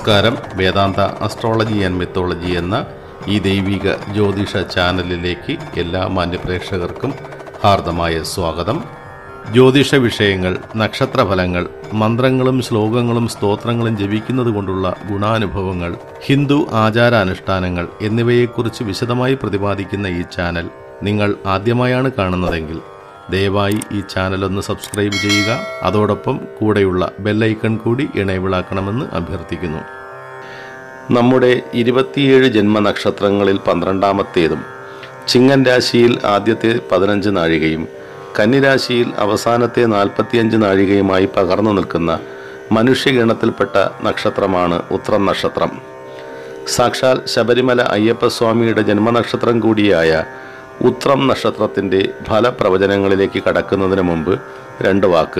നമസ്കാരം വേദാന്ത astrology and mythology എന്ന ഈ ദൈവിക ജ്യോതിഷ ചാനലിലേക്ക് എല്ലാ മാന്യപ്രേക്ഷകർക്കും ഹാർദമായ സ്വാഗതം ജ്യോതിഷ വിഷയങ്ങൾ നക്ഷത്രഫലങ്ങൾ മന്ത്രങ്ങളും ശ്ലോകങ്ങളും സ്തോത്രങ്ങളും ജപിക്കുന്നത് കൊണ്ടുള്ള ഗുണാനുഭവങ്ങൾ ഹിന്ദു ആചാരാനുഷ്ഠാനങ്ങൾ എന്നിവയെക്കുറിച്ച് വിശദമായി പ്രതിപാദിക്കുന്ന ഈ ചാനൽ നിങ്ങൾ ആദ്യമായാണ് കാണുന്നതെങ്കിൽ ദയവായി ഈ ചാനൽ ഒന്ന് സബ്സ്ക്രൈബ് ചെയ്യുക അതോടൊപ്പം കൂടെയുള്ള ബെല്ലൈക്കൺ കൂടി ഇണയവിളാക്കണമെന്ന് അഭ്യർത്ഥിക്കുന്നു നമ്മുടെ ഇരുപത്തിയേഴ് ജന്മനക്ഷത്രങ്ങളിൽ പന്ത്രണ്ടാമത്തേതും ചിങ്ങൻ രാശിയിൽ ആദ്യത്തെ പതിനഞ്ച് നാഴികയും കന്നിരാശിയിൽ അവസാനത്തെ നാൽപ്പത്തിയഞ്ച് നാഴികയുമായി പകർന്നു നിൽക്കുന്ന മനുഷ്യഗണത്തിൽപ്പെട്ട നക്ഷത്രമാണ് ഉത്രം നക്ഷത്രം സാക്ഷാൽ ശബരിമല അയ്യപ്പസ്വാമിയുടെ ജന്മനക്ഷത്രം കൂടിയായ ഉത്രം നക്ഷത്രത്തിൻ്റെ ഫലപ്രവചനങ്ങളിലേക്ക് കടക്കുന്നതിന് മുമ്പ് രണ്ട് വാക്ക്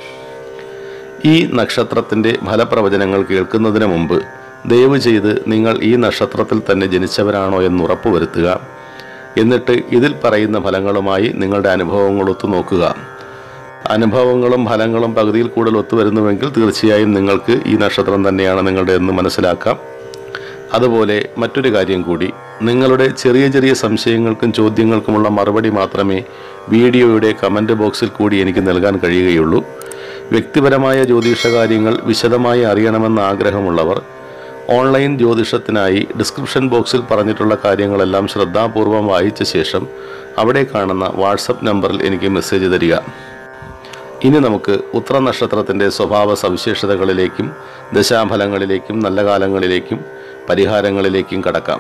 ഈ നക്ഷത്രത്തിൻ്റെ ഫലപ്രവചനങ്ങൾ കേൾക്കുന്നതിന് മുമ്പ് ദയവ് ചെയ്ത് നിങ്ങൾ ഈ നക്ഷത്രത്തിൽ തന്നെ ജനിച്ചവരാണോ എന്ന് ഉറപ്പുവരുത്തുക എന്നിട്ട് ഇതിൽ പറയുന്ന ഫലങ്ങളുമായി നിങ്ങളുടെ അനുഭവങ്ങൾ ഒത്തുനോക്കുക അനുഭവങ്ങളും ഫലങ്ങളും പകുതിയിൽ കൂടുതൽ ഒത്തുവരുന്നുവെങ്കിൽ തീർച്ചയായും നിങ്ങൾക്ക് ഈ നക്ഷത്രം തന്നെയാണ് നിങ്ങളുടെ എന്ന് മനസ്സിലാക്കാം അതുപോലെ മറ്റൊരു കാര്യം കൂടി നിങ്ങളുടെ ചെറിയ ചെറിയ സംശയങ്ങൾക്കും ചോദ്യങ്ങൾക്കുമുള്ള മറുപടി മാത്രമേ വീഡിയോയുടെ കമൻറ്റ് ബോക്സിൽ കൂടി എനിക്ക് നൽകാൻ കഴിയുകയുള്ളൂ വ്യക്തിപരമായ ജ്യോതിഷ കാര്യങ്ങൾ വിശദമായി അറിയണമെന്ന ആഗ്രഹമുള്ളവർ ഓൺലൈൻ ജ്യോതിഷത്തിനായി ഡിസ്ക്രിപ്ഷൻ ബോക്സിൽ പറഞ്ഞിട്ടുള്ള കാര്യങ്ങളെല്ലാം ശ്രദ്ധാപൂർവം വായിച്ച ശേഷം അവിടെ കാണുന്ന വാട്സപ്പ് നമ്പറിൽ എനിക്ക് മെസ്സേജ് തരിക ഇനി നമുക്ക് ഉത്തര നക്ഷത്രത്തിൻ്റെ സ്വഭാവ സവിശേഷതകളിലേക്കും ദശാഫലങ്ങളിലേക്കും നല്ല കാലങ്ങളിലേക്കും പരിഹാരങ്ങളിലേക്കും കടക്കാം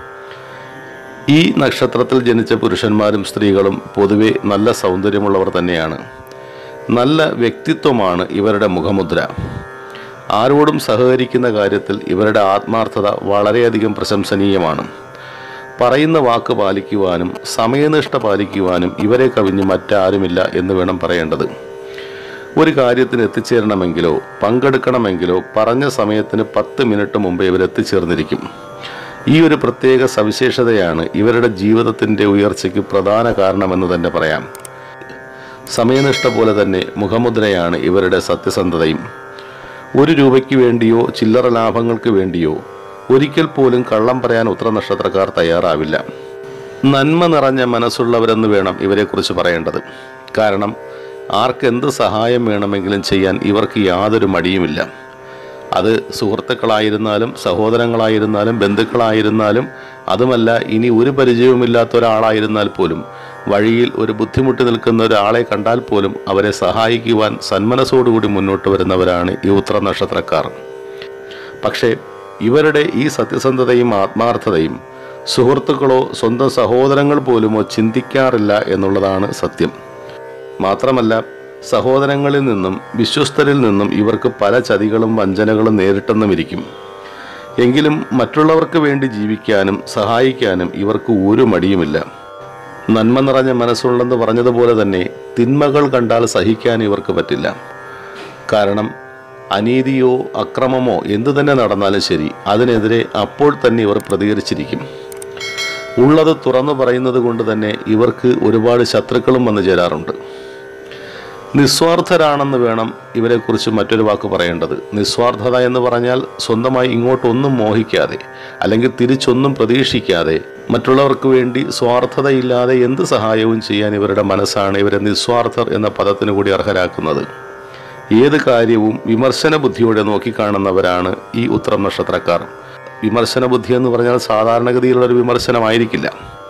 ഈ നക്ഷത്രത്തിൽ ജനിച്ച പുരുഷന്മാരും സ്ത്രീകളും പൊതുവെ നല്ല സൗന്ദര്യമുള്ളവർ തന്നെയാണ് നല്ല വ്യക്തിത്വമാണ് ഇവരുടെ മുഖമുദ്ര ആരോടും സഹകരിക്കുന്ന കാര്യത്തിൽ ഇവരുടെ ആത്മാർത്ഥത വളരെയധികം പ്രശംസനീയമാണ് പറയുന്ന വാക്ക് പാലിക്കുവാനും സമയനിഷ്ഠ പാലിക്കുവാനും ഇവരെ കവിഞ്ഞ് മറ്റാരുമില്ല എന്ന് വേണം പറയേണ്ടത് ഒരു കാര്യത്തിന് എത്തിച്ചേരണമെങ്കിലോ പങ്കെടുക്കണമെങ്കിലോ പറഞ്ഞ സമയത്തിന് പത്ത് മിനിറ്റ് മുമ്പ് ഇവർ എത്തിച്ചേർന്നിരിക്കും ഈ ഒരു പ്രത്യേക സവിശേഷതയാണ് ഇവരുടെ ജീവിതത്തിൻ്റെ ഉയർച്ചയ്ക്ക് പ്രധാന കാരണമെന്ന് തന്നെ പറയാം സമയനിഷ്ഠ പോലെ തന്നെ മുഖമുദ്രയാണ് ഇവരുടെ സത്യസന്ധതയും ഒരു രൂപയ്ക്ക് വേണ്ടിയോ ചില്ലറ ലാഭങ്ങൾക്ക് വേണ്ടിയോ ഒരിക്കൽ പോലും കള്ളം പറയാൻ ഉത്തര നക്ഷത്രക്കാർ തയ്യാറാവില്ല നന്മ നിറഞ്ഞ മനസ്സുള്ളവരെന്ന് വേണം ഇവരെക്കുറിച്ച് പറയേണ്ടത് കാരണം ആർക്കെന്ത് സഹായം വേണമെങ്കിലും ചെയ്യാൻ ഇവർക്ക് യാതൊരു മടിയുമില്ല അത് സുഹൃത്തുക്കളായിരുന്നാലും സഹോദരങ്ങളായിരുന്നാലും ബന്ധുക്കളായിരുന്നാലും അതുമല്ല ഇനി ഒരു പരിചയവുമില്ലാത്ത ഒരാളായിരുന്നാൽ പോലും വഴിയിൽ ഒരു ബുദ്ധിമുട്ടി നിൽക്കുന്ന ഒരാളെ കണ്ടാൽ പോലും അവരെ സഹായിക്കുവാൻ സന്മനസ്സോടുകൂടി മുന്നോട്ട് വരുന്നവരാണ് ഈ ഉത്തര നക്ഷത്രക്കാർ പക്ഷേ ഇവരുടെ ഈ സത്യസന്ധതയും ആത്മാർത്ഥതയും സുഹൃത്തുക്കളോ സ്വന്തം സഹോദരങ്ങൾ പോലുമോ ചിന്തിക്കാറില്ല എന്നുള്ളതാണ് സത്യം മാത്രമല്ല സഹോദരങ്ങളിൽ നിന്നും വിശ്വസ്തരിൽ നിന്നും ഇവർക്ക് പല ചതികളും വഞ്ചനകളും നേരിട്ടെന്നും ഇരിക്കും എങ്കിലും മറ്റുള്ളവർക്ക് വേണ്ടി ജീവിക്കാനും സഹായിക്കാനും ഇവർക്ക് ഒരു മടിയുമില്ല നന്മ നിറഞ്ഞ മനസ്സുള്ളെന്ന് പറഞ്ഞതുപോലെ തന്നെ തിന്മകൾ കണ്ടാൽ സഹിക്കാൻ ഇവർക്ക് പറ്റില്ല കാരണം അനീതിയോ അക്രമമോ എന്തു തന്നെ നടന്നാലും ശരി അതിനെതിരെ അപ്പോൾ തന്നെ ഇവർ പ്രതികരിച്ചിരിക്കും ഉള്ളത് തുറന്നു പറയുന്നത് കൊണ്ട് തന്നെ ഇവർക്ക് ഒരുപാട് ശത്രുക്കളും വന്നു ചേരാറുണ്ട് നിസ്വാർത്ഥരാണെന്ന് വേണം ഇവരെക്കുറിച്ച് മറ്റൊരു വാക്ക് പറയേണ്ടത് നിസ്വാർത്ഥത എന്ന് പറഞ്ഞാൽ സ്വന്തമായി ഇങ്ങോട്ടൊന്നും മോഹിക്കാതെ അല്ലെങ്കിൽ തിരിച്ചൊന്നും പ്രതീക്ഷിക്കാതെ മറ്റുള്ളവർക്ക് വേണ്ടി സ്വാർത്ഥതയില്ലാതെ എന്ത് സഹായവും ചെയ്യാൻ ഇവരുടെ മനസ്സാണ് ഇവരെ നിസ്വാർത്ഥർ എന്ന പദത്തിന് കൂടി അർഹരാക്കുന്നത് ഏത് കാര്യവും വിമർശന ബുദ്ധിയോടെ നോക്കിക്കാണുന്നവരാണ് ഈ ഉത്തരം നക്ഷത്രക്കാർ വിമർശന ബുദ്ധി എന്ന് പറഞ്ഞാൽ സാധാരണഗതിയിലുള്ള ഒരു വിമർശനമായിരിക്കില്ല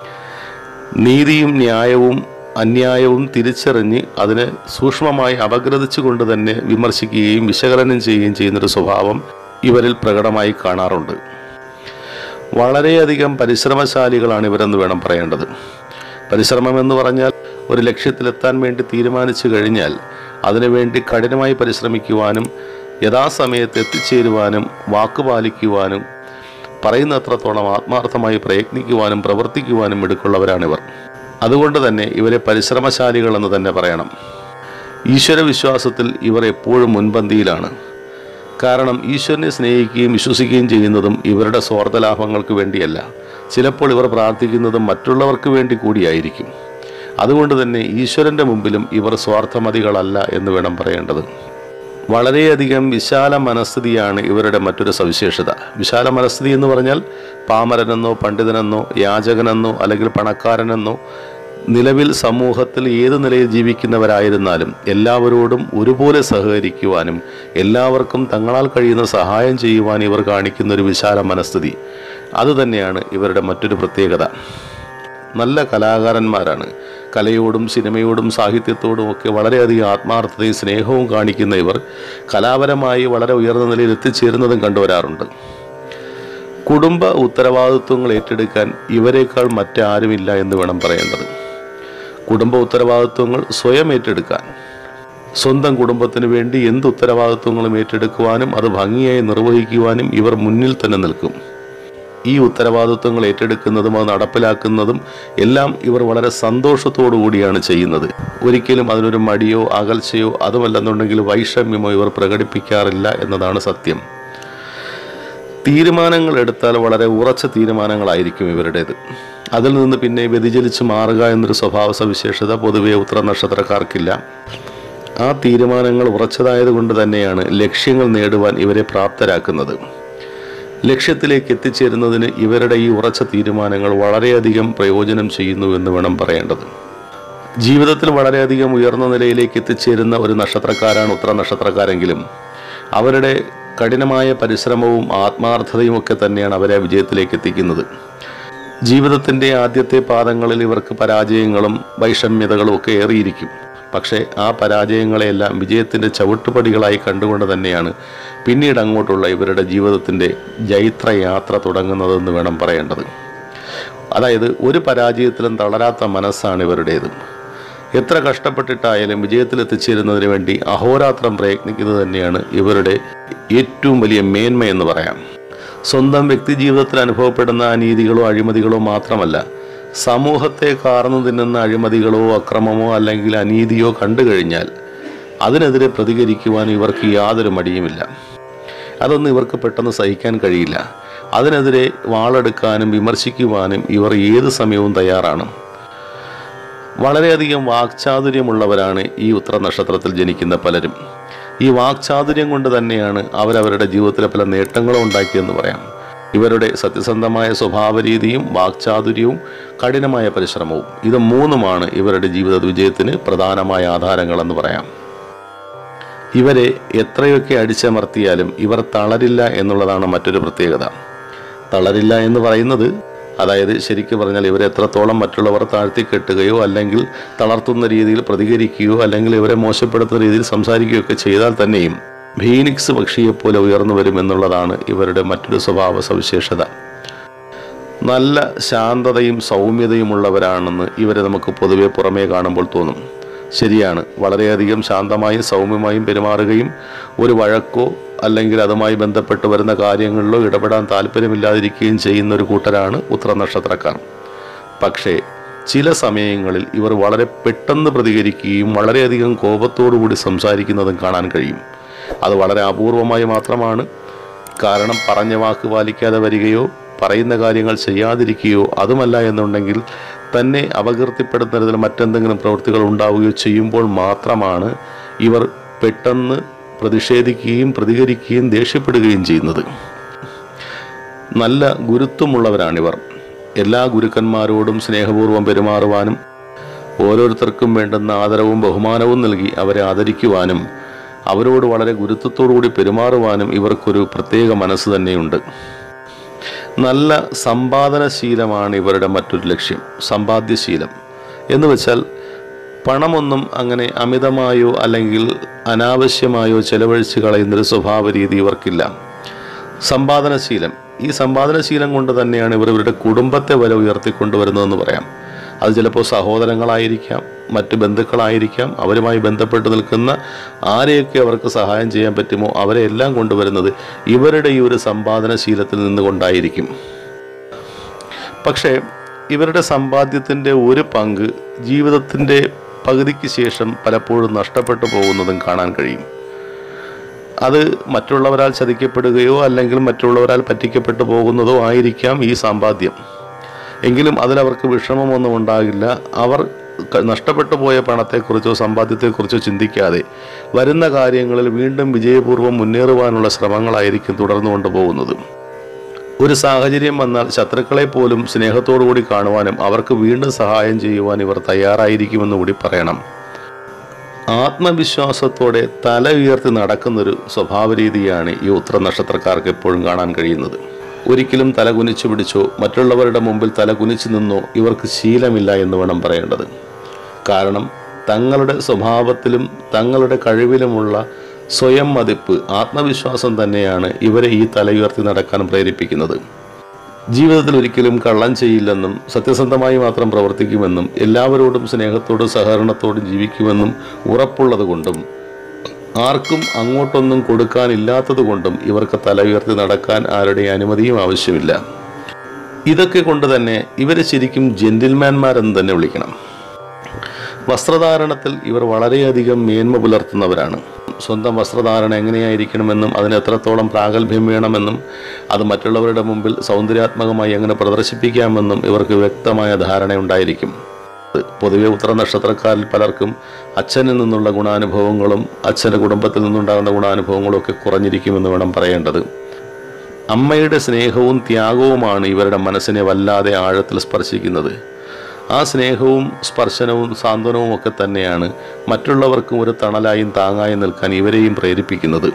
നീതിയും ന്യായവും അന്യായവും തിരിച്ചറിഞ്ഞ് അതിനെ സൂക്ഷ്മമായി അപഗ്രഥിച്ചുകൊണ്ട് തന്നെ വിമർശിക്കുകയും വിശകലനം ചെയ്യുകയും ചെയ്യുന്നൊരു സ്വഭാവം ഇവരിൽ പ്രകടമായി കാണാറുണ്ട് വളരെയധികം പരിശ്രമശാലികളാണ് ഇവരെന്ന് വേണം പറയേണ്ടത് പരിശ്രമം എന്ന് പറഞ്ഞാൽ ഒരു ലക്ഷ്യത്തിലെത്താൻ വേണ്ടി തീരുമാനിച്ചു കഴിഞ്ഞാൽ അതിനുവേണ്ടി കഠിനമായി പരിശ്രമിക്കുവാനും യഥാസമയത്ത് എത്തിച്ചേരുവാനും വാക്കുപാലിക്കുവാനും പറയുന്നത്രത്തോളം ആത്മാർത്ഥമായി പ്രയത്നിക്കുവാനും പ്രവർത്തിക്കുവാനും മിടുക്കുള്ളവരാണിവർ അതുകൊണ്ട് തന്നെ ഇവരെ പരിശ്രമശാലികൾ എന്ന് തന്നെ പറയണം ഈശ്വര വിശ്വാസത്തിൽ ഇവർ എപ്പോഴും മുൻപന്തിയിലാണ് കാരണം ഈശ്വരനെ സ്നേഹിക്കുകയും വിശ്വസിക്കുകയും ചെയ്യുന്നതും ഇവരുടെ സ്വാർത്ഥലാഭങ്ങൾക്ക് വേണ്ടിയല്ല ചിലപ്പോൾ ഇവർ പ്രാർത്ഥിക്കുന്നതും മറ്റുള്ളവർക്ക് വേണ്ടി കൂടിയായിരിക്കും അതുകൊണ്ട് തന്നെ ഈശ്വരൻ്റെ മുമ്പിലും ഇവർ സ്വാർത്ഥമതികളല്ല എന്ന് വേണം പറയേണ്ടത് വളരെയധികം വിശാല മനസ്ഥിതിയാണ് ഇവരുടെ മറ്റൊരു സവിശേഷത വിശാല മനസ്ഥിതി എന്ന് പറഞ്ഞാൽ പാമരനെന്നോ പണ്ഡിതനെന്നോ യാചകനെന്നോ അല്ലെങ്കിൽ പണക്കാരനെന്നോ നിലവിൽ സമൂഹത്തിൽ ഏത് നിലയിൽ ജീവിക്കുന്നവരായിരുന്നാലും എല്ലാവരോടും ഒരുപോലെ സഹകരിക്കുവാനും എല്ലാവർക്കും തങ്ങളാൽ കഴിയുന്ന സഹായം ചെയ്യുവാൻ ഇവർ കാണിക്കുന്ന ഒരു വിശാല മനസ്ഥിതി അതുതന്നെയാണ് ഇവരുടെ മറ്റൊരു പ്രത്യേകത നല്ല കലാകാരന്മാരാണ് കലയോടും സിനിമയോടും സാഹിത്യത്തോടും ഒക്കെ വളരെയധികം ആത്മാർത്ഥതയും സ്നേഹവും കാണിക്കുന്ന ഇവർ കലാപരമായി വളരെ ഉയർന്ന നിലയിൽ എത്തിച്ചേരുന്നതും കണ്ടുവരാറുണ്ട് കുടുംബ ഉത്തരവാദിത്വങ്ങൾ ഏറ്റെടുക്കാൻ ഇവരെക്കാൾ മറ്റാരുമില്ല എന്ന് വേണം പറയേണ്ടത് കുടുംബ ഉത്തരവാദിത്വങ്ങൾ സ്വയം ഏറ്റെടുക്കാൻ സ്വന്തം കുടുംബത്തിന് വേണ്ടി എന്ത് ഉത്തരവാദിത്വങ്ങളും ഏറ്റെടുക്കുവാനും അത് ഭംഗിയായി നിർവഹിക്കുവാനും ഇവർ മുന്നിൽ തന്നെ നിൽക്കും ഈ ഉത്തരവാദിത്വങ്ങൾ ഏറ്റെടുക്കുന്നതും അത് നടപ്പിലാക്കുന്നതും എല്ലാം ഇവർ വളരെ സന്തോഷത്തോടു കൂടിയാണ് ചെയ്യുന്നത് ഒരിക്കലും അതിനൊരു മടിയോ അകൽച്ചയോ അതുമല്ലെന്നുണ്ടെങ്കിൽ വൈഷമ്യമോ ഇവർ പ്രകടിപ്പിക്കാറില്ല എന്നതാണ് സത്യം തീരുമാനങ്ങൾ എടുത്താൽ വളരെ ഉറച്ച തീരുമാനങ്ങളായിരിക്കും ഇവരുടേത് അതിൽ നിന്ന് പിന്നെ വ്യതിചലിച്ച് മാറുക എന്നൊരു സ്വഭാവ സവിശേഷത പൊതുവെ ഉത്തര നക്ഷത്രക്കാർക്കില്ല ആ തീരുമാനങ്ങൾ ഉറച്ചതായതുകൊണ്ട് തന്നെയാണ് ലക്ഷ്യങ്ങൾ നേടുവാൻ ഇവരെ പ്രാപ്തരാക്കുന്നത് ലക്ഷ്യത്തിലേക്ക് എത്തിച്ചേരുന്നതിന് ഇവരുടെ ഈ ഉറച്ച തീരുമാനങ്ങൾ വളരെയധികം പ്രയോജനം ചെയ്യുന്നു എന്ന് വേണം പറയേണ്ടത് ജീവിതത്തിൽ വളരെയധികം ഉയർന്ന നിലയിലേക്ക് എത്തിച്ചേരുന്ന ഒരു നക്ഷത്രക്കാരാണ് ഉത്തര നക്ഷത്രക്കാരെങ്കിലും അവരുടെ കഠിനമായ പരിശ്രമവും ആത്മാർത്ഥതയും ഒക്കെ തന്നെയാണ് അവരെ വിജയത്തിലേക്ക് എത്തിക്കുന്നത് ജീവിതത്തിൻ്റെ ആദ്യത്തെ പാദങ്ങളിൽ ഇവർക്ക് പരാജയങ്ങളും വൈഷമ്യതകളും ഒക്കെ ഏറിയിരിക്കും പക്ഷേ ആ പരാജയങ്ങളെയെല്ലാം വിജയത്തിൻ്റെ ചവിട്ടുപടികളായി കണ്ടുകൊണ്ട് തന്നെയാണ് പിന്നീട് അങ്ങോട്ടുള്ള ഇവരുടെ ജീവിതത്തിൻ്റെ ജൈത്രയാത്ര തുടങ്ങുന്നതെന്ന് വേണം പറയേണ്ടത് അതായത് ഒരു പരാജയത്തിലും തളരാത്ത മനസ്സാണ് ഇവരുടേത് എത്ര കഷ്ടപ്പെട്ടിട്ടായാലും വിജയത്തിൽ എത്തിച്ചേരുന്നതിന് വേണ്ടി അഹോരാത്രം പ്രയത്നിക്കുന്നത് തന്നെയാണ് ഇവരുടെ ഏറ്റവും വലിയ മേന്മ എന്ന് പറയാം സ്വന്തം വ്യക്തി ജീവിതത്തിൽ അനുഭവപ്പെടുന്ന അനീതികളോ അഴിമതികളോ മാത്രമല്ല സമൂഹത്തെ കാർന്നു തിന്നുന്ന അഴിമതികളോ അക്രമമോ അല്ലെങ്കിൽ അനീതിയോ കണ്ടു കഴിഞ്ഞാൽ അതിനെതിരെ പ്രതികരിക്കുവാൻ ഇവർക്ക് യാതൊരു മടിയുമില്ല അതൊന്നും ഇവർക്ക് പെട്ടെന്ന് സഹിക്കാൻ കഴിയില്ല അതിനെതിരെ വാളെടുക്കാനും വിമർശിക്കുവാനും ഇവർ ഏത് സമയവും തയ്യാറാണ് വളരെയധികം വാക്ചാതുര്യമുള്ളവരാണ് ഈ ഉത്തര നക്ഷത്രത്തിൽ ജനിക്കുന്ന പലരും ഈ വാക്ചാതുര്യം കൊണ്ട് തന്നെയാണ് അവരവരുടെ ജീവിതത്തിലെ പല നേട്ടങ്ങളും ഉണ്ടാക്കിയെന്ന് പറയാം ഇവരുടെ സത്യസന്ധമായ സ്വഭാവ രീതിയും വാക്ചാതുര്യവും കഠിനമായ പരിശ്രമവും ഇത് മൂന്നുമാണ് ഇവരുടെ ജീവിത വിജയത്തിന് പ്രധാനമായ ആധാരങ്ങളെന്ന് പറയാം ഇവരെ എത്രയൊക്കെ അടിച്ചമർത്തിയാലും ഇവർ തളരില്ല എന്നുള്ളതാണ് മറ്റൊരു പ്രത്യേകത തളരില്ല എന്ന് പറയുന്നത് അതായത് ശരിക്കും പറഞ്ഞാൽ ഇവരെ എത്രത്തോളം മറ്റുള്ളവർ താഴ്ത്തിക്കെട്ടുകയോ അല്ലെങ്കിൽ തളർത്തുന്ന രീതിയിൽ പ്രതികരിക്കുകയോ അല്ലെങ്കിൽ ഇവരെ മോശപ്പെടുത്തുന്ന രീതിയിൽ സംസാരിക്കുകയോ ഒക്കെ ചെയ്താൽ തന്നെയും ഭീനിക്സ് പക്ഷിയെപ്പോലെ ഉയർന്നു വരും എന്നുള്ളതാണ് ഇവരുടെ മറ്റൊരു സ്വഭാവ സവിശേഷത നല്ല ശാന്തതയും സൗമ്യതയുമുള്ളവരാണെന്ന് ഇവരെ നമുക്ക് പൊതുവെ പുറമേ കാണുമ്പോൾ തോന്നും ശരിയാണ് വളരെയധികം ശാന്തമായും സൗമ്യമായും പെരുമാറുകയും ഒരു വഴക്കോ അല്ലെങ്കിൽ അതുമായി ബന്ധപ്പെട്ട് വരുന്ന കാര്യങ്ങളിലോ ഇടപെടാൻ താല്പര്യമില്ലാതിരിക്കുകയും ചെയ്യുന്ന ഒരു കൂട്ടരാണ് ഉത്തര നക്ഷത്രക്കാർ പക്ഷേ ചില സമയങ്ങളിൽ ഇവർ വളരെ പെട്ടെന്ന് പ്രതികരിക്കുകയും വളരെയധികം കോപത്തോടു കൂടി സംസാരിക്കുന്നതും കാണാൻ കഴിയും അത് വളരെ അപൂർവമായി മാത്രമാണ് കാരണം പറഞ്ഞ വാക്ക് പാലിക്കാതെ വരികയോ പറയുന്ന കാര്യങ്ങൾ ചെയ്യാതിരിക്കുകയോ അതുമല്ല എന്നുണ്ടെങ്കിൽ തന്നെ അപകീർത്തിപ്പെടുന്ന തരത്തിൽ മറ്റെന്തെങ്കിലും പ്രവൃത്തികൾ ഉണ്ടാവുകയോ ചെയ്യുമ്പോൾ മാത്രമാണ് ഇവർ പെട്ടെന്ന് പ്രതിഷേധിക്കുകയും പ്രതികരിക്കുകയും ദേഷ്യപ്പെടുകയും ചെയ്യുന്നത് നല്ല ഗുരുത്വമുള്ളവരാണിവർ എല്ലാ ഗുരുക്കന്മാരോടും സ്നേഹപൂർവ്വം പെരുമാറുവാനും ഓരോരുത്തർക്കും വേണ്ടുന്ന ആദരവും ബഹുമാനവും നൽകി അവരെ ആദരിക്കുവാനും അവരോട് വളരെ ഗുരുത്വത്തോടുകൂടി പെരുമാറുവാനും ഇവർക്കൊരു പ്രത്യേക മനസ്സ് തന്നെയുണ്ട് നല്ല സമ്പാദനശീലമാണ് ഇവരുടെ മറ്റൊരു ലക്ഷ്യം സമ്പാദ്യശീലം എന്ന് വെച്ചാൽ പണമൊന്നും അങ്ങനെ അമിതമായോ അല്ലെങ്കിൽ അനാവശ്യമായോ ചെലവഴിച്ച് കളയുന്നൊരു സ്വഭാവ രീതി ഇവർക്കില്ല സമ്പാദനശീലം ഈ സമ്പാദനശീലം കൊണ്ട് തന്നെയാണ് ഇവർ ഇവരുടെ കുടുംബത്തെ വരെ ഉയർത്തിക്കൊണ്ടുവരുന്നതെന്ന് പറയാം അത് ചിലപ്പോൾ സഹോദരങ്ങളായിരിക്കാം മറ്റ് ബന്ധുക്കളായിരിക്കാം അവരുമായി ബന്ധപ്പെട്ട് നിൽക്കുന്ന ആരെയൊക്കെ അവർക്ക് സഹായം ചെയ്യാൻ പറ്റുമോ അവരെ എല്ലാം കൊണ്ടുവരുന്നത് ഇവരുടെ ഈ ഒരു സമ്പാദനശീലത്തിൽ നിന്നുകൊണ്ടായിരിക്കും പക്ഷേ ഇവരുടെ സമ്പാദ്യത്തിൻ്റെ ഒരു പങ്ക് ജീവിതത്തിൻ്റെ പകുതിക്ക് ശേഷം പലപ്പോഴും നഷ്ടപ്പെട്ടു പോകുന്നതും കാണാൻ കഴിയും അത് മറ്റുള്ളവരാൽ ചതിക്കപ്പെടുകയോ അല്ലെങ്കിൽ മറ്റുള്ളവരാൽ പറ്റിക്കപ്പെട്ടു പോകുന്നതോ ആയിരിക്കാം ഈ സമ്പാദ്യം എങ്കിലും അതിലവർക്ക് വിഷമമൊന്നും ഉണ്ടാകില്ല അവർ ക- നഷ്ടപ്പെട്ടു പോയ പണത്തെക്കുറിച്ചോ സമ്പാദ്യത്തെക്കുറിച്ചോ ചിന്തിക്കാതെ വരുന്ന കാര്യങ്ങളിൽ വീണ്ടും വിജയപൂർവ്വം മുന്നേറുവാനുള്ള ശ്രമങ്ങളായിരിക്കും തുടർന്നു കൊണ്ടുപോകുന്നത് ഒരു സാഹചര്യം വന്നാൽ ശത്രുക്കളെ പോലും സ്നേഹത്തോടുകൂടി കാണുവാനും അവർക്ക് വീണ്ടും സഹായം ചെയ്യുവാൻ ഇവർ തയ്യാറായിരിക്കുമെന്ന് കൂടി പറയണം ആത്മവിശ്വാസത്തോടെ തല ഉയർത്തി നടക്കുന്നൊരു സ്വഭാവ രീതിയാണ് ഈ ഉത്തര നക്ഷത്രക്കാർക്ക് എപ്പോഴും കാണാൻ കഴിയുന്നത് ഒരിക്കലും തല കുനിച്ചു പിടിച്ചോ മറ്റുള്ളവരുടെ മുമ്പിൽ തല കുനിച്ചു നിന്നോ ഇവർക്ക് ശീലമില്ല എന്ന് വേണം പറയേണ്ടത് കാരണം തങ്ങളുടെ സ്വഭാവത്തിലും തങ്ങളുടെ കഴിവിലുമുള്ള സ്വയം മതിപ്പ് ആത്മവിശ്വാസം തന്നെയാണ് ഇവരെ ഈ തല ഉയർത്തി നടക്കാൻ പ്രേരിപ്പിക്കുന്നത് ജീവിതത്തിൽ ഒരിക്കലും കള്ളം ചെയ്യില്ലെന്നും സത്യസന്ധമായി മാത്രം പ്രവർത്തിക്കുമെന്നും എല്ലാവരോടും സ്നേഹത്തോടും സഹകരണത്തോടും ജീവിക്കുമെന്നും ഉറപ്പുള്ളത് കൊണ്ടും ആർക്കും അങ്ങോട്ടൊന്നും കൊടുക്കാനില്ലാത്തത് കൊണ്ടും ഇവർക്ക് തല ഉയർത്തി നടക്കാൻ ആരുടെയും അനുമതിയും ആവശ്യമില്ല ഇതൊക്കെ കൊണ്ട് തന്നെ ഇവരെ ശരിക്കും ജെന്റിൽമാൻമാരെന്ന് തന്നെ വിളിക്കണം വസ്ത്രധാരണത്തിൽ ഇവർ വളരെയധികം മേന്മ പുലർത്തുന്നവരാണ് സ്വന്തം വസ്ത്രധാരണ എങ്ങനെയായിരിക്കണമെന്നും അതിന് എത്രത്തോളം പ്രാഗൽഭ്യം വേണമെന്നും അത് മറ്റുള്ളവരുടെ മുമ്പിൽ സൗന്ദര്യാത്മകമായി എങ്ങനെ പ്രദർശിപ്പിക്കാമെന്നും ഇവർക്ക് വ്യക്തമായ ധാരണയുണ്ടായിരിക്കും പൊതുവെ ഉത്തര നക്ഷത്രക്കാരിൽ പലർക്കും അച്ഛനിൽ നിന്നുള്ള ഗുണാനുഭവങ്ങളും അച്ഛൻ്റെ കുടുംബത്തിൽ നിന്നുണ്ടാകുന്ന ഗുണാനുഭവങ്ങളും ഒക്കെ കുറഞ്ഞിരിക്കുമെന്ന് വേണം പറയേണ്ടത് അമ്മയുടെ സ്നേഹവും ത്യാഗവുമാണ് ഇവരുടെ മനസ്സിനെ വല്ലാതെ ആഴത്തിൽ സ്പർശിക്കുന്നത് ആ സ്നേഹവും സ്പർശനവും സാന്ത്വനവും ഒക്കെ തന്നെയാണ് മറ്റുള്ളവർക്കും ഒരു തണലായും താങ്ങായും നിൽക്കാൻ ഇവരെയും പ്രേരിപ്പിക്കുന്നത്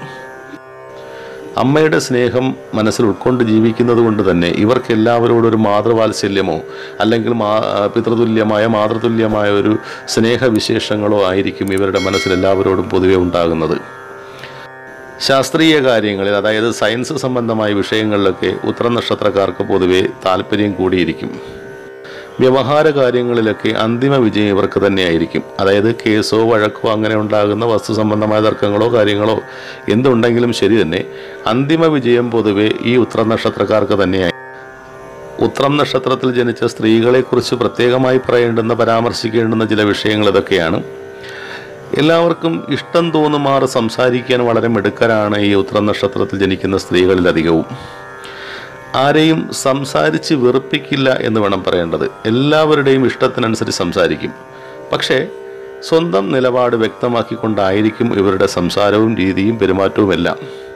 അമ്മയുടെ സ്നേഹം മനസ്സിൽ ഉൾക്കൊണ്ട് ജീവിക്കുന്നത് കൊണ്ട് തന്നെ ഇവർക്ക് എല്ലാവരോടും ഒരു മാതൃവാത്സല്യമോ അല്ലെങ്കിൽ മാ പിതൃതുല്യമായ മാതൃതുല്യമായ ഒരു സ്നേഹവിശേഷങ്ങളോ ആയിരിക്കും ഇവരുടെ മനസ്സിൽ എല്ലാവരോടും പൊതുവെ ഉണ്ടാകുന്നത് ശാസ്ത്രീയ കാര്യങ്ങളിൽ അതായത് സയൻസ് സംബന്ധമായ വിഷയങ്ങളിലൊക്കെ ഉത്തര നക്ഷത്രക്കാർക്ക് പൊതുവെ താല്പര്യം കൂടിയിരിക്കും വ്യവഹാര കാര്യങ്ങളിലൊക്കെ അന്തിമ വിജയം ഇവർക്ക് തന്നെയായിരിക്കും അതായത് കേസോ വഴക്കോ അങ്ങനെ ഉണ്ടാകുന്ന വസ്തു സംബന്ധമായ തർക്കങ്ങളോ കാര്യങ്ങളോ എന്തുണ്ടെങ്കിലും ശരി തന്നെ അന്തിമ വിജയം പൊതുവെ ഈ ഉത്തര നക്ഷത്രക്കാർക്ക് തന്നെയായി ഉത്രം നക്ഷത്രത്തിൽ ജനിച്ച സ്ത്രീകളെക്കുറിച്ച് പ്രത്യേകമായി പറയേണ്ടുന്ന പരാമർശിക്കേണ്ടുന്ന ചില വിഷയങ്ങൾ ഇതൊക്കെയാണ് എല്ലാവർക്കും ഇഷ്ടം തോന്നുമാറ് സംസാരിക്കാൻ വളരെ മിടുക്കരാണ് ഈ ഉത്രം നക്ഷത്രത്തിൽ ജനിക്കുന്ന സ്ത്രീകളിലധികവും ആരെയും സംസാരിച്ച് വെറുപ്പിക്കില്ല എന്ന് വേണം പറയേണ്ടത് എല്ലാവരുടെയും ഇഷ്ടത്തിനനുസരിച്ച് സംസാരിക്കും പക്ഷേ സ്വന്തം നിലപാട് വ്യക്തമാക്കിക്കൊണ്ടായിരിക്കും ഇവരുടെ സംസാരവും രീതിയും പെരുമാറ്റവും എല്ലാം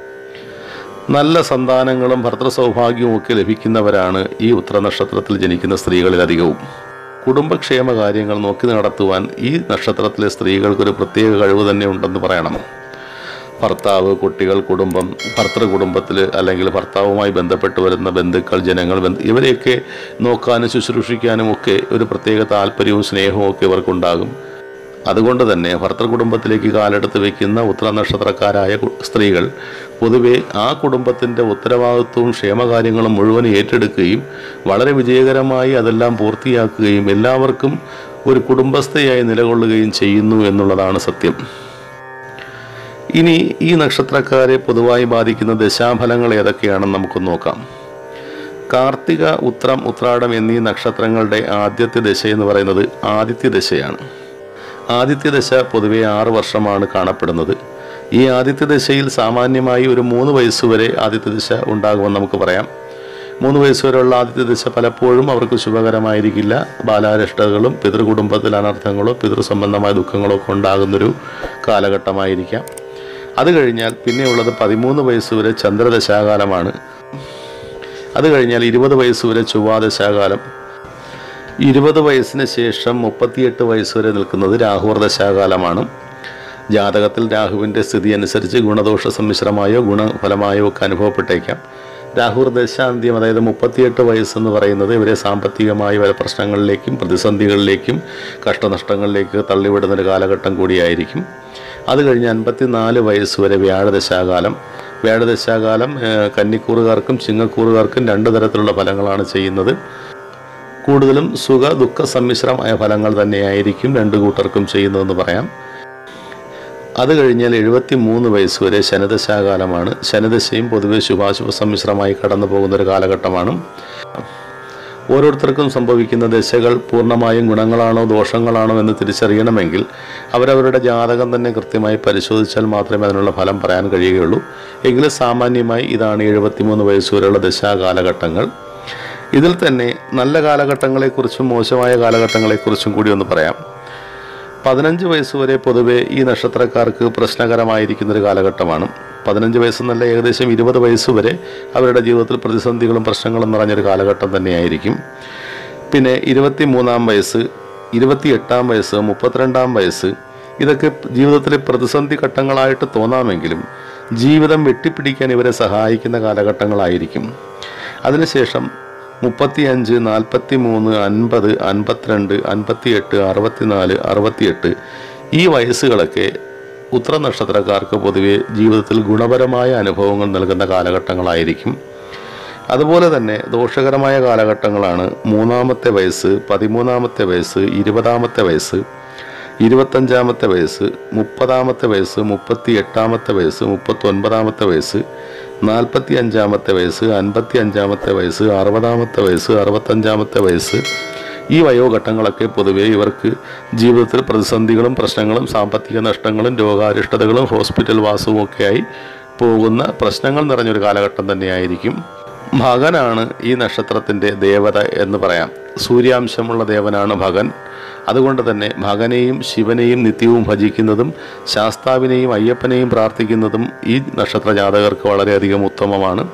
നല്ല സന്താനങ്ങളും ഭർത്തൃ സൗഭാഗ്യവും ഒക്കെ ലഭിക്കുന്നവരാണ് ഈ ഉത്തര നക്ഷത്രത്തിൽ ജനിക്കുന്ന സ്ത്രീകളിലധികവും കുടുംബക്ഷേമ കാര്യങ്ങൾ നോക്കി നടത്തുവാൻ ഈ നക്ഷത്രത്തിലെ സ്ത്രീകൾക്കൊരു പ്രത്യേക കഴിവ് തന്നെ ഉണ്ടെന്ന് പറയണം ഭർത്താവ് കുട്ടികൾ കുടുംബം ഭർത്തൃ കുടുംബത്തിൽ അല്ലെങ്കിൽ ഭർത്താവുമായി ബന്ധപ്പെട്ട് വരുന്ന ബന്ധുക്കൾ ജനങ്ങൾ ബന്ധ ഇവരെയൊക്കെ നോക്കാനും ശുശ്രൂഷിക്കാനും ഒക്കെ ഒരു പ്രത്യേക താല്പര്യവും സ്നേഹവും ഒക്കെ ഇവർക്കുണ്ടാകും അതുകൊണ്ട് തന്നെ ഭർത്തൃ കുടുംബത്തിലേക്ക് കാലെടുത്ത് വയ്ക്കുന്ന ഉത്തര നക്ഷത്രക്കാരായ കു- സ്ത്രീകൾ പൊതുവെ ആ കുടുംബത്തിൻ്റെ ഉത്തരവാദിത്വവും ക്ഷേമകാര്യങ്ങളും മുഴുവൻ ഏറ്റെടുക്കുകയും വളരെ വിജയകരമായി അതെല്ലാം പൂർത്തിയാക്കുകയും എല്ലാവർക്കും ഒരു കുടുംബസ്ഥയായി നിലകൊള്ളുകയും ചെയ്യുന്നു എന്നുള്ളതാണ് സത്യം ഇനി ഈ നക്ഷത്രക്കാരെ പൊതുവായി ബാധിക്കുന്ന ദശാഫലങ്ങൾ ഏതൊക്കെയാണെന്ന് നമുക്ക് നോക്കാം കാർത്തിക ഉത്രം ഉത്രാടം എന്നീ നക്ഷത്രങ്ങളുടെ ആദ്യത്തെ ദശ എന്ന് പറയുന്നത് ആദിത്യ ദശയാണ് ആദിത്യ ദശ പൊതുവെ ആറ് വർഷമാണ് കാണപ്പെടുന്നത് ഈ ആദിത്യ ദശയിൽ സാമാന്യമായി ഒരു മൂന്ന് വയസ്സ് വരെ ആദിത്യ ദശ ഉണ്ടാകുമെന്ന് നമുക്ക് പറയാം മൂന്ന് വയസ്സ് വരെയുള്ള ആദിത്യ ദശ പലപ്പോഴും അവർക്ക് ശുഭകരമായിരിക്കില്ല ബാലാരിഷ്ടതകളും പിതൃകുടുംബത്തിൽ അനർത്ഥങ്ങളോ പിതൃ സംബന്ധമായ ദുഃഖങ്ങളോ ഒക്കെ ഉണ്ടാകുന്നൊരു കാലഘട്ടമായിരിക്കാം അത് കഴിഞ്ഞാൽ പിന്നെയുള്ളത് പതിമൂന്ന് വയസ്സ് വരെ ചന്ദ്രദശാകാലമാണ് അത് കഴിഞ്ഞാൽ ഇരുപത് വയസ്സ് വരെ ചൊവ്വാദശാകാലം ഇരുപത് വയസ്സിന് ശേഷം മുപ്പത്തിയെട്ട് വയസ്സ് വരെ നിൽക്കുന്നത് രാഹുർ ദശാകാലമാണ് ജാതകത്തിൽ രാഹുവിൻ്റെ സ്ഥിതി അനുസരിച്ച് ഗുണദോഷ സമ്മിശ്രമായോ ഗുണഫലമായോ ഒക്കെ അനുഭവപ്പെട്ടേക്കാം രാഹുർ ദശാന്ത്യം അതായത് മുപ്പത്തിയെട്ട് വയസ്സെന്ന് പറയുന്നത് ഇവരെ സാമ്പത്തികമായ പല പ്രശ്നങ്ങളിലേക്കും പ്രതിസന്ധികളിലേക്കും കഷ്ടനഷ്ടങ്ങളിലേക്ക് തള്ളിവിടുന്ന ഒരു കാലഘട്ടം കൂടിയായിരിക്കും അത് കഴിഞ്ഞ് അൻപത്തിനാല് വയസ്സ് വരെ വ്യാഴദശാകാലം വ്യാഴദശാകാലം ഏഹ്, കന്നിക്കൂറുകാർക്കും ചിങ്ങക്കൂറുകാർക്കും രണ്ട് തരത്തിലുള്ള ഫലങ്ങളാണ് ചെയ്യുന്നത് കൂടുതലും സുഖ ദുഃഖ സമ്മിശ്രമായ ഫലങ്ങൾ തന്നെയായിരിക്കും രണ്ടു കൂട്ടർക്കും ചെയ്യുന്നതെന്ന് പറയാം അത് കഴിഞ്ഞാൽ എഴുപത്തി മൂന്ന് വയസ്സ് വരെ ശനദശാകാലമാണ് ശനദശയും പൊതുവെ ശുഭാശുഭ സമ്മിശ്രമായി കടന്നു പോകുന്ന ഒരു കാലഘട്ടമാണ് ഓരോരുത്തർക്കും സംഭവിക്കുന്ന ദശകൾ പൂർണ്ണമായും ഗുണങ്ങളാണോ ദോഷങ്ങളാണോ എന്ന് തിരിച്ചറിയണമെങ്കിൽ അവരവരുടെ ജാതകം തന്നെ കൃത്യമായി പരിശോധിച്ചാൽ മാത്രമേ അതിനുള്ള ഫലം പറയാൻ കഴിയുകയുള്ളൂ എങ്കിലും സാമാന്യമായി ഇതാണ് എഴുപത്തിമൂന്ന് വയസ്സ് വരെയുള്ള ദശാകാലഘട്ടങ്ങൾ ഇതിൽ തന്നെ നല്ല കാലഘട്ടങ്ങളെക്കുറിച്ചും മോശമായ കാലഘട്ടങ്ങളെക്കുറിച്ചും കൂടി ഒന്ന് പറയാം പതിനഞ്ച് വയസ്സ് വരെ പൊതുവെ ഈ നക്ഷത്രക്കാർക്ക് പ്രശ്നകരമായിരിക്കുന്നൊരു കാലഘട്ടമാണ് പതിനഞ്ച് വയസ്സെന്നല്ല ഏകദേശം ഇരുപത് വയസ്സ് വരെ അവരുടെ ജീവിതത്തിൽ പ്രതിസന്ധികളും പ്രശ്നങ്ങളും നിറഞ്ഞൊരു കാലഘട്ടം തന്നെയായിരിക്കും പിന്നെ ഇരുപത്തി മൂന്നാം വയസ്സ് ഇരുപത്തിയെട്ടാം വയസ്സ് മുപ്പത്തിരണ്ടാം വയസ്സ് ഇതൊക്കെ ജീവിതത്തിലെ പ്രതിസന്ധി ഘട്ടങ്ങളായിട്ട് തോന്നാമെങ്കിലും ജീവിതം വെട്ടിപ്പിടിക്കാൻ ഇവരെ സഹായിക്കുന്ന കാലഘട്ടങ്ങളായിരിക്കും അതിനുശേഷം മുപ്പത്തിയഞ്ച് നാൽപ്പത്തി മൂന്ന് അൻപത് അൻപത്തിരണ്ട് അൻപത്തിയെട്ട് അറുപത്തിനാല് അറുപത്തിയെട്ട് ഈ വയസ്സുകളൊക്കെ ഉത്തര നക്ഷത്രക്കാർക്ക് പൊതുവെ ജീവിതത്തിൽ ഗുണപരമായ അനുഭവങ്ങൾ നൽകുന്ന കാലഘട്ടങ്ങളായിരിക്കും അതുപോലെ തന്നെ ദോഷകരമായ കാലഘട്ടങ്ങളാണ് മൂന്നാമത്തെ വയസ്സ് പതിമൂന്നാമത്തെ വയസ്സ് ഇരുപതാമത്തെ വയസ്സ് ഇരുപത്തഞ്ചാമത്തെ വയസ്സ് മുപ്പതാമത്തെ വയസ്സ് മുപ്പത്തി എട്ടാമത്തെ വയസ്സ് മുപ്പത്തൊൻപതാമത്തെ വയസ്സ് നാൽപ്പത്തി അഞ്ചാമത്തെ വയസ്സ് അൻപത്തി അഞ്ചാമത്തെ വയസ്സ് അറുപതാമത്തെ വയസ്സ് അറുപത്തഞ്ചാമത്തെ വയസ്സ് ഈ വയോഘട്ടങ്ങളൊക്കെ പൊതുവെ ഇവർക്ക് ജീവിതത്തിൽ പ്രതിസന്ധികളും പ്രശ്നങ്ങളും സാമ്പത്തിക നഷ്ടങ്ങളും രോഗാരിഷ്ടതകളും ഹോസ്പിറ്റൽ വാസവും ഒക്കെയായി പോകുന്ന പ്രശ്നങ്ങൾ നിറഞ്ഞൊരു കാലഘട്ടം തന്നെയായിരിക്കും ഭഗനാണ് ഈ നക്ഷത്രത്തിൻ്റെ ദേവത എന്ന് പറയാം സൂര്യാംശമുള്ള ദേവനാണ് ഭഗൻ അതുകൊണ്ട് തന്നെ ഭഗനെയും ശിവനെയും നിത്യവും ഭജിക്കുന്നതും ശാസ്താവിനെയും അയ്യപ്പനെയും പ്രാർത്ഥിക്കുന്നതും ഈ നക്ഷത്ര ജാതകർക്ക് വളരെയധികം ഉത്തമമാണ്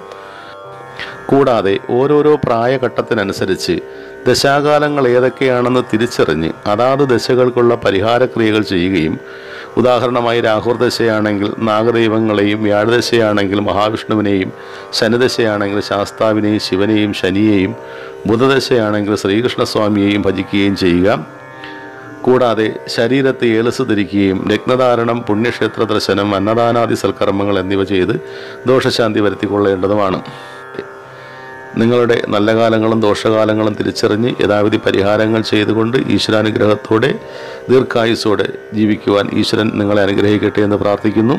കൂടാതെ ഓരോരോ പ്രായഘട്ടത്തിനനുസരിച്ച് ദശാകാലങ്ങൾ ഏതൊക്കെയാണെന്ന് തിരിച്ചറിഞ്ഞ് അതാത് ദശകൾക്കുള്ള പരിഹാരക്രിയകൾ ചെയ്യുകയും ഉദാഹരണമായി രാഹുർ ദശയാണെങ്കിൽ നാഗദൈവങ്ങളെയും വ്യാഴദശയാണെങ്കിൽ മഹാവിഷ്ണുവിനെയും ശനിദശയാണെങ്കിൽ ശാസ്താവിനെയും ശിവനെയും ശനിയെയും ബുധദശയാണെങ്കിൽ ശ്രീകൃഷ്ണസ്വാമിയെയും ഭജിക്കുകയും ചെയ്യുക കൂടാതെ ശരീരത്തെ ഏലസ് ധരിക്കുകയും രത്നധാരണം പുണ്യക്ഷേത്ര ദർശനം അന്നദാനാദി സൽക്കർമ്മങ്ങൾ എന്നിവ ചെയ്ത് ദോഷശാന്തി വരുത്തിക്കൊള്ളേണ്ടതുമാണ് നിങ്ങളുടെ നല്ല കാലങ്ങളും ദോഷകാലങ്ങളും തിരിച്ചറിഞ്ഞ് യഥാവിധി പരിഹാരങ്ങൾ ചെയ്തുകൊണ്ട് ഈശ്വരാനുഗ്രഹത്തോടെ ദീർഘായുസോടെ ജീവിക്കുവാൻ ഈശ്വരൻ നിങ്ങളെ അനുഗ്രഹിക്കട്ടെ എന്ന് പ്രാർത്ഥിക്കുന്നു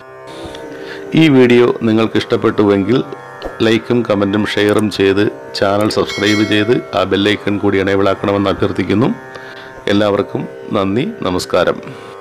ഈ വീഡിയോ നിങ്ങൾക്ക് ഇഷ്ടപ്പെട്ടുവെങ്കിൽ ലൈക്കും കമൻറ്റും ഷെയറും ചെയ്ത് ചാനൽ സബ്സ്ക്രൈബ് ചെയ്ത് ആ ബെല്ലൈക്കൺ കൂടി എനേബിളാക്കണമെന്ന് അഭ്യർത്ഥിക്കുന്നു എല്ലാവർക്കും നന്ദി നമസ്കാരം